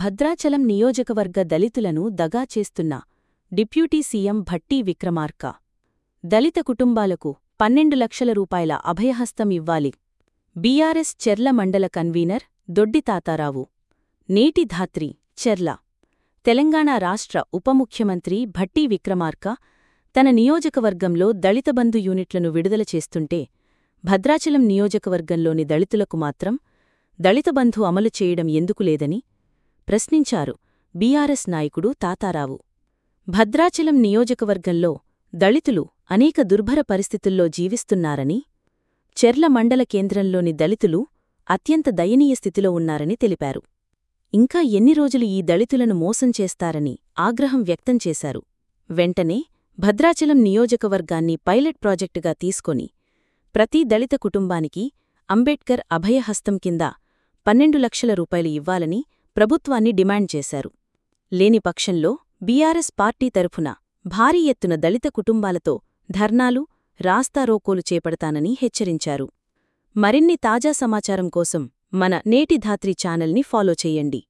భద్రాచలం నియోజకవర్గ దళితులను దగా చేస్తున్న డిప్యూటీ సీఎం భట్టీ విక్రమార్క దళిత కుటుంబాలకు పన్నెండు లక్షల రూపాయల అభయహస్తం ఇవ్వాలి బీఆర్ఎస్ చెర్ల మండల కన్వీనర్ దొడ్డి తాతారావు నేటి ధాత్రి చెర్ల తెలంగాణ రాష్ట్ర ఉప ముఖ్యమంత్రి భట్టీ విక్రమార్క తన నియోజకవర్గంలో దళిత బంధు యూనిట్లను విడుదల చేస్తుంటే భద్రాచలం నియోజకవర్గంలోని దళితులకు మాత్రం దళిత బంధు అమలు చేయడం ఎందుకు లేదని ప్రశ్నించారు బీఆర్ఎస్ నాయకుడు తాతారావు భద్రాచలం నియోజకవర్గంలో దళితులు అనేక దుర్భర పరిస్థితుల్లో జీవిస్తున్నారని చెర్ల మండల కేంద్రంలోని దళితులు అత్యంత దయనీయ స్థితిలో ఉన్నారని తెలిపారు ఇంకా ఎన్ని రోజులు ఈ దళితులను మోసం చేస్తారని ఆగ్రహం వ్యక్తం చేశారు వెంటనే భద్రాచలం నియోజకవర్గాన్ని పైలట్ ప్రాజెక్టుగా తీసుకొని ప్రతి దళిత కుటుంబానికి అంబేడ్కర్ అభయహస్తం కింద పన్నెండు లక్షల రూపాయలు ఇవ్వాలని ప్రభుత్వాన్ని డిమాండ్ చేశారు లేని పక్షంలో బీఆర్ఎస్ పార్టీ తరఫున భారీ ఎత్తున దళిత కుటుంబాలతో ధర్నాలు రాస్తారోకోలు చేపడతానని హెచ్చరించారు మరిన్ని తాజా సమాచారం కోసం మన నేటి ధాత్రి ఛానల్ని ఫాలో చెయ్యండి